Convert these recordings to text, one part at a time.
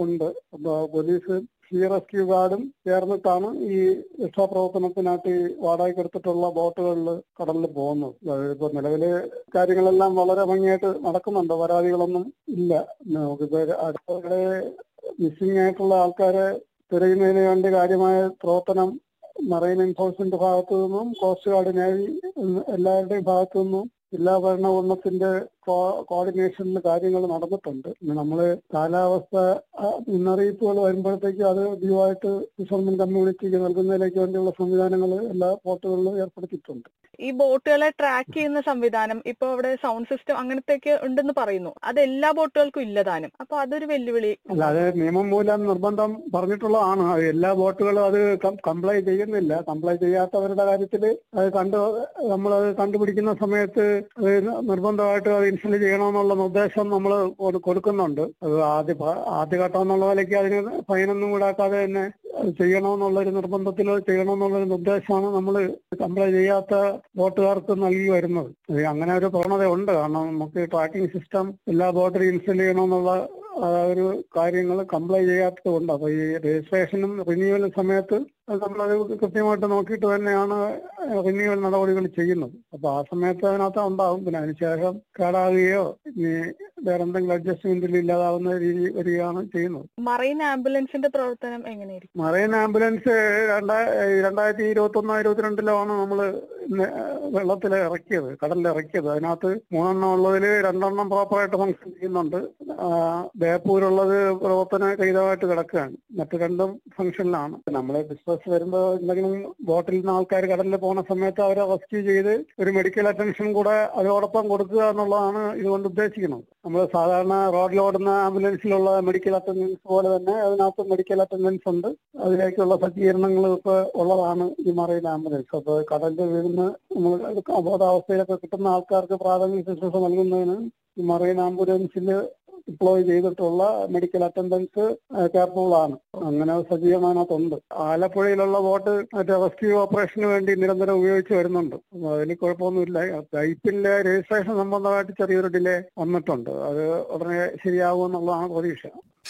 ഉണ്ട് അപ്പൊ police see rescue ഗാർഡും ചേർന്നിട്ടാണ് ഈ രക്ഷാപ്രവർത്തനത്തിനായിട്ട് ഈ വാടകയ്ക്ക് എടുത്തിട്ടുള്ള ബോട്ടുകളിൽ കടലിൽ പോകുന്നത് അതായത് ഇപ്പൊ നിലവില് കാര്യങ്ങളെല്ലാം വളരെ ഭംഗിയായിട്ട് നടക്കുന്നുണ്ട് പരാതികളൊന്നും ഇല്ല നമുക്കിപ്പോ അടുത്തവിടെ മിസ്സിംഗ് ആയിട്ടുള്ള ആൾക്കാരെ തിരയുന്നതിന് വേണ്ടി കാര്യമായ പ്രവർത്തനം മറൈൻ എൻഫോഴ്സ്മെന്റ് ഭാഗത്തു നിന്നും കോസ്റ്റ് ഗാർഡ് നേവി എല്ലാവരുടെയും ഭാഗത്തു നിന്നും ജില്ലാ ഭരണകൂടത്തിന്റെ കോർഡിനേഷനിൽ കാര്യങ്ങൾ നടന്നിട്ടുണ്ട് പിന്നെ നമ്മള് കാലാവസ്ഥ ആ, മുന്നറിയിപ്പുകൾ വരുമ്പോഴത്തേക്ക് അത് ഇതുമായിട്ട് ഫിഷർമെൻ കമ്മ്യൂണിറ്റിക്ക് നൽകുന്നതിലേക്ക് വേണ്ടിയുള്ള സംവിധാനങ്ങൾ എല്ലാ പോർട്ടുകളിലും ഏർപ്പെടുത്തിയിട്ടുണ്ട് ഈ ബോട്ടുകളെ ട്രാക്ക് ചെയ്യുന്ന സംവിധാനം ഇപ്പൊ അവിടെ സൗണ്ട് സിസ്റ്റം അങ്ങനത്തെയൊക്കെ ഉണ്ടെന്ന് പറയുന്നു അത് എല്ലാ ബോട്ടുകൾക്കും ഇല്ലതാനും അപ്പൊ അതൊരു വെല്ലുവിളി അല്ലാതെ നിയമം മൂലം നിർബന്ധം പറഞ്ഞിട്ടുള്ളതാണ് അത് എല്ലാ ബോട്ടുകളും അത് കംപ്ലൈ ചെയ്യുന്നില്ല കംപ്ലൈ ചെയ്യാത്തവരുടെ കാര്യത്തിൽ അത് കണ്ട് നമ്മളത് കണ്ടുപിടിക്കുന്ന സമയത്ത് അത് നിർബന്ധമായിട്ട് അത് ഇൻസ്റ്റൽ ചെയ്യണമെന്നുള്ള നിർദ്ദേശം നമ്മൾ കൊടുക്കുന്നുണ്ട് അത് ആദ്യ ഭ- ആദ്യഘട്ടം എന്നുള്ള നിലയ്ക്ക് അതിന് ഫൈനൊന്നും ഈടാക്കാതെ തന്നെ അത് ചെയ്യണമെന്നുള്ള ഒരു നിർബന്ധത്തിൽ ചെയ്യണമെന്നുള്ള ഒരു നിർദ്ദേശമാണ് നമ്മൾ കംപ്ലൈ ചെയ്യാത്ത ബോട്ടുകാർക്ക് നൽകി വരുന്നത് അത് അങ്ങനെ ഒരു പ്രവണത ഉണ്ട് കാരണം നമുക്ക് ട്രാക്കിംഗ് സിസ്റ്റം എല്ലാ ബോട്ടിലും ഇൻസ്റ്റൽ ചെയ്യണമെന്നുള്ള ആ ഒരു കാര്യങ്ങൾ കംപ്ലൈ ചെയ്യാത്തത് കൊണ്ട് അപ്പൊ ഈ രജിസ്ട്രേഷനും റിന്യൂവലും സമയത്ത് അത് നമ്മളത് കൃത്യമായിട്ട് നോക്കിയിട്ട് തന്നെയാണ് റിന്യൂവൽ നടപടികൾ ചെയ്യുന്നത് അപ്പൊ ആ സമയത്ത് അതിനകത്ത് ഉണ്ടാവും പിന്നെ അതിനുശേഷം കേടാകുകയോ ഇനി വേറെ എന്തെങ്കിലും അഡ്ജസ്റ്റ്മെന്റിൽ ഇല്ലാതാവുന്ന രീതി വരികയാണ് ചെയ്യുന്നത് മറൈൻ ആംബുലൻസിന്റെ പ്രവർത്തനം എങ്ങനെയായിരിക്കും മറൈൻ ആംബുലൻസ് രണ്ടാ രണ്ടായിരത്തി ഇരുപത്തി ഒന്ന് ഇരുപത്തിരണ്ടിലാണ് നമ്മൾ വെള്ളത്തിൽ ഇറക്കിയത് കടലിൽ ഇറക്കിയത് അതിനകത്ത് മൂന്നെണ്ണം ഉള്ളതിൽ രണ്ടെണ്ണം പ്രോപ്പറായിട്ട് ഫംഗ്ഷൻ ചെയ്യുന്നുണ്ട് ആ, ബേപ്പൂരുള്ളത് പ്രവർത്തന രഹിതമായിട്ട് കിടക്കുകയാണ് മറ്റു രണ്ടും ഫംഗ്ഷനിലാണ് നമ്മൾ ബിസിനസ് വരുമ്പോൾ എന്തെങ്കിലും ബോട്ടിൽ നിന്ന് ആൾക്കാർ കടലിൽ പോകുന്ന സമയത്ത് അവരെ റെസ്ക്യൂ ചെയ്ത് ഒരു മെഡിക്കൽ അറ്റൻഷൻ കൂടെ അതോടൊപ്പം കൊടുക്കുക എന്നുള്ളതാണ് ഇതുകൊണ്ട് ഉദ്ദേശിക്കുന്നത് നമ്മൾ സാധാരണ റോഡിൽ ഓടുന്ന ആംബുലൻസിലുള്ള മെഡിക്കൽ അറ്റൻഡൻസ് പോലെ തന്നെ അതിനകത്ത് മെഡിക്കൽ അറ്റൻഡൻസ് ഉണ്ട് അതിലേക്കുള്ള സജ്ജീകരണങ്ങളും ഒക്കെ ഉള്ളതാണ് ഈ മറൈൻ ആംബുലൻസ് അപ്പോൾ കടലിൽ വീഴുന്ന നമ്മൾ അബോധാവസ്ഥയിലൊക്കെ കിട്ടുന്ന ആൾക്കാർക്ക് പ്രാഥമിക ശുശ്രൂഷ നൽകുന്നതിന് ഈ മറൈൻ ആംബുലൻസിൽ ഡിപ്ലോയ് ചെയ്തിട്ടുള്ള മെഡിക്കൽ അറ്റൻഡൻസ് കേപ്പബിൾ ആണ് അങ്ങനെ സജ്ജീകരണം അതിനകത്തുണ്ട് ആലപ്പുഴയിലുള്ള ബോട്ട് മറ്റേ റെസ്ക്യൂ ഓപ്പറേഷന് വേണ്ടി നിരന്തരം ഉപയോഗിച്ച് വരുന്നുണ്ട് അപ്പൊ അതിന് കുഴപ്പമൊന്നുമില്ല ടൈപ്പിലെ രജിസ്ട്രേഷൻ സംബന്ധമായിട്ട് ചെറിയൊരു ഡിലേ വന്നിട്ടുണ്ട് അത് ഉടനെ ശരിയാകുമെന്നുള്ളതാണ് പ്രതീക്ഷ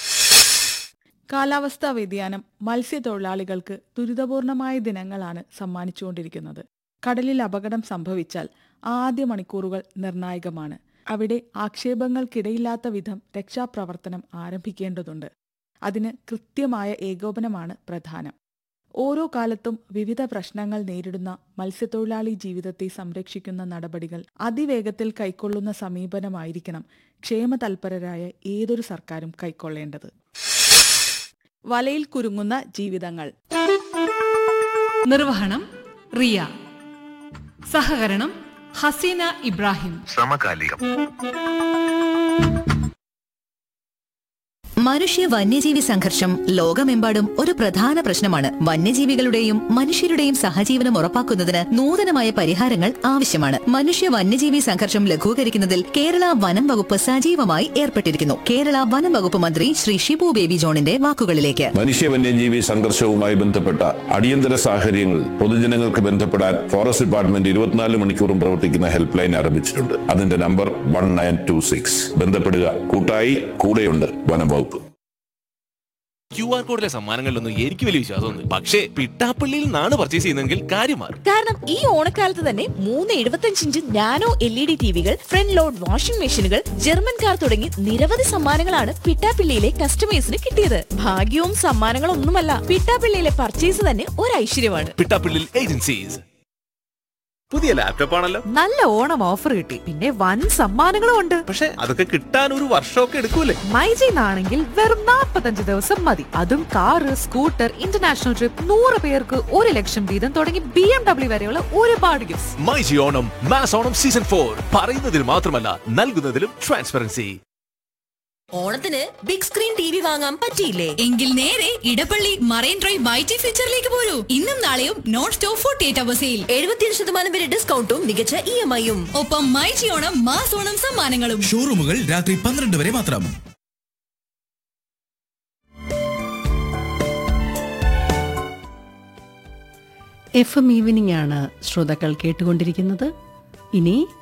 കാലാവസ്ഥാ വ്യതിയാനം മത്സ്യത്തൊഴിലാളികൾക്ക് ദുരിതപൂർണമായ ദിനങ്ങളാണ് സമ്മാനിച്ചുകൊണ്ടിരിക്കുന്നത് കടലിൽ അപകടം സംഭവിച്ചാൽ ആദ്യ മണിക്കൂറുകൾ നിർണായകമാണ് അവിടെ ആക്ഷേപങ്ങൾക്കിടയില്ലാത്ത വിധം രക്ഷാപ്രവർത്തനം ആരംഭിക്കേണ്ടതുണ്ട് അതിന് കൃത്യമായ ഏകോപനമാണ് പ്രധാനം ഓരോ കാലത്തും വിവിധ പ്രശ്നങ്ങൾ നേരിടുന്ന മത്സ്യത്തൊഴിലാളി ജീവിതത്തെ സംരക്ഷിക്കുന്ന നടപടികൾ അതിവേഗത്തിൽ കൈക്കൊള്ളുന്ന സമീപനമായിരിക്കണം ക്ഷേമതൽപരരായ ഏതൊരു സർക്കാരും കൈക്കൊള്ളേണ്ടത് വലയിൽ കുരുങ്ങുന്ന ജീവിതങ്ങൾ നിർവഹണം റിയ സഹകരണം ഹസീന ഇബ്രാഹിം സമകാലികം മനുഷ്യ വന്യജീവി സംഘർഷം ലോകമെമ്പാടും ഒരു പ്രധാന പ്രശ്നമാണ് വന്യജീവികളുടെയും മനുഷ്യരുടെയും സഹജീവനം ഉറപ്പാക്കുന്നതിന് നൂതനമായ പരിഹാരങ്ങൾ ആവശ്യമാണ് മനുഷ്യ വന്യജീവി സംഘർഷം ലഘൂകരിക്കുന്നതിൽ കേരള വനം വകുപ്പ് സജീവമായി ഏർപ്പെട്ടിരിക്കുന്നു കേരള വനം വകുപ്പ് മന്ത്രി ശ്രീ ഷിബു ബേബി ജോണിന്റെ വാക്കുകളിലേക്ക് മനുഷ്യ വന്യജീവി സംഘർഷവുമായി ബന്ധപ്പെട്ട അടിയന്തര സാഹചര്യങ്ങൾ പൊതുജനങ്ങൾക്ക് ബന്ധപ്പെടാൻ ഫോറസ്റ്റ് ഡിപ്പാർട്ട്മെന്റ് ഇരുപത്തിനാല് മണിക്കൂറും പ്രവർത്തിക്കുന്ന ഹെൽപ്പ് ലൈൻ ആരംഭിച്ചിട്ടുണ്ട് അതിന്റെ number one nine two six ബന്ധപ്പെടുക കൂട്ടായി കൂടെയുണ്ട് വനം വകുപ്പ് ക്യു ആർ കോഡിലെ സമ്മാനങ്ങളിലൊന്നും എനിക്ക് വലിയ വിശ്വാസമൊന്നും പക്ഷേ പിട്ടാപ്പള്ളിയിൽ നിന്നാണ് പർച്ചേസ് ചെയ്യുന്നതെങ്കിൽ കാര്യം മാറും കാരണം ഈ ഓണക്കാലത്ത് തന്നെ മൂന്ന് എഴുപത്തഞ്ച് inch nano L E D ടിവികൾ ഫ്രണ്ട് ലോഡ് വാഷിംഗ് മെഷീനുകൾ ജർമ്മൻ കാർ തുടങ്ങി നിരവധി സമ്മാനങ്ങളാണ് പിട്ടാപ്പിള്ളിയിലെ കസ്റ്റമേഴ്സിന് കിട്ടിയത് ഭാഗ്യവും സമ്മാനങ്ങളും ഒന്നുമല്ല പിട്ടാപ്പിള്ളിയിലെ പർച്ചേസ് തന്നെ ഒരു ഐശ്വര്യമാണ് പിട്ടാപ്പള്ളിയിൽ ഏജൻസീസ് പുതിയ ലാപ്ടോപ്പ് ആണല്ലോ നല്ല ഓണം ഓഫർ കിട്ടി പിന്നെ വൻ സമ്മാനങ്ങളും ഉണ്ട് പക്ഷെ അതൊക്കെ കിട്ടാൻ ഒരു വർഷമൊക്കെ എടുക്കൂലേ മൈജിന്നാണെങ്കിൽ വെറും 45 ദിവസം മതി അതും കാറ് സ്കൂട്ടർ ഇന്റർനാഷണൽ ട്രിപ്പ് നൂറ് പേർക്ക് ഒരു ലക്ഷം വീതം തുടങ്ങി ബി എം ഡബ്ല്യു വരെയുള്ള ഒരുപാട് gifts myG Onam mass Onam season four പറയുന്നതിൽ മാത്രമല്ല നൽകുന്നതിലും ട്രാൻസ്പെറൻസി ഓണത്തിന് ബിഗ് സ്ക്രീൻ ടി വി വാങ്ങാൻ പറ്റിയില്ലേ എങ്കിൽ നേരെ ഇടപ്പള്ളി മറൈൻ ഡ്രൈവ് വൈറ്റി ഫീച്ചറിലേക്ക് പോരൂ ഇന്നും നാളെയും non stop forty eight hour sale എഴുപത്തിയേഴ് ശതമാനം വരെ ഡിസ്കൗണ്ടും മികച്ച ഇ എം ഐയും ഒപ്പം മൈജി ഓണം മാസ് ഓണം സമ്മാനങ്ങളും ഷോറൂമുകൾ രാത്രി പന്ത്രണ്ട് വരെ മാത്രം എഫ് എം ഈവനിംഗ് ആണ് ശ്രോതാക്കൾ കേട്ടുകൊണ്ടിരിക്കുന്നത് ഇനി